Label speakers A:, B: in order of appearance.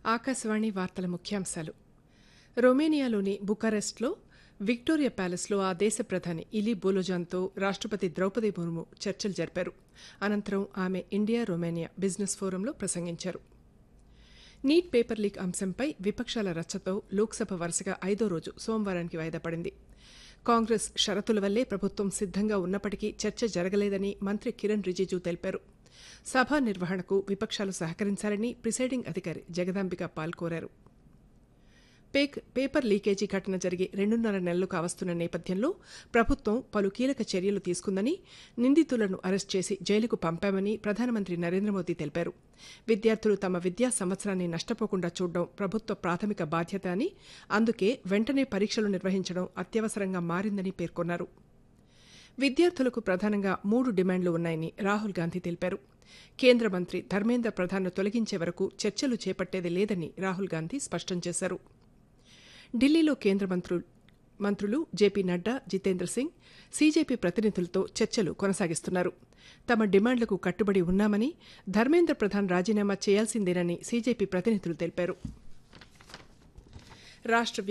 A: ఆకాశవాణి వార్తల ముఖ్యాంశాలు రొమేనియాలోని బుకారెస్ట్లో విక్టోరియా ప్యాలెస్లో ఆ దేశ ప్రధాని ఇలీ బోలోజాన్తో రాష్ట్రపతి ద్రౌపది ముర్ము చర్చలు జరిపారు అనంతరం ఆమె ఇండియా రొమేనియా బిజినెస్ ఫోరంలో ప్రసంగించారు నీట్ పేపర్ లీక్ అంశంపై విపక్షాల రచ్చతో లోక్సభ వరుసగా ఐదో రోజు సోమవారానికి వాయిదా పడింది కాంగ్రెస్ షరతుల వల్లే ప్రభుత్వం సిద్ధంగా ఉన్నప్పటికీ చర్చ జరగలేదని మంత్రి కిరణ్ రిజిజు తెలిపారు సభ నిర్వహణకు విపక్షాలు సహకరించాలని ప్రిసైడింగ్ అధికారి జగదాంబిక పాల్ కోరారు పేపర్ లీకేజీ ఘటన జరిగి రెండున్నర నెలలు కావస్తున్న నేపథ్యంలో ప్రభుత్వం పలు కీలక చర్యలు తీసుకుందని నిందితులను అరెస్ట్ చేసి జైలుకు పంపామని ప్రధానమంత్రి నరేంద్ర మోదీ తెలిపారు విద్యార్థులు తమ విద్యా సంవత్సరాన్ని నష్టపోకుండా చూడడం ప్రభుత్వ ప్రాథమిక బాధ్యత అని అందుకే వెంటనే పరీక్షలు నిర్వహించడం అత్యవసరంగా మారిందని పేర్కొన్నారు విద్యార్థులకు ప్రధానంగా మూడు డిమాండ్లు ఉన్నాయని రాహుల్ గాంధీ తెలిపారు కేంద్ర మంత్రి ధర్మేంద్ర ప్రధాన్ను తొలగించే వరకు చర్చలు చేపట్టేది లేదని రాహుల్ గాంధీ స్పష్టం చేశారు ఢిల్లీలో కేంద్ర మంత్రులు మంత్రులు జేపీ నడ్డా జితేంద్ర సింగ్ సీజేపీ ప్రతినిధులతో చర్చలు కొనసాగిస్తున్నారు తమ డిమాండ్లకు కట్టుబడి ఉన్నామని ధర్మేంద్ర ప్రధాన్ రాజీనామా చేయాల్సిందేనని సీజేపీ ప్రతినిధులు తెలిపారు రాష్ట్ర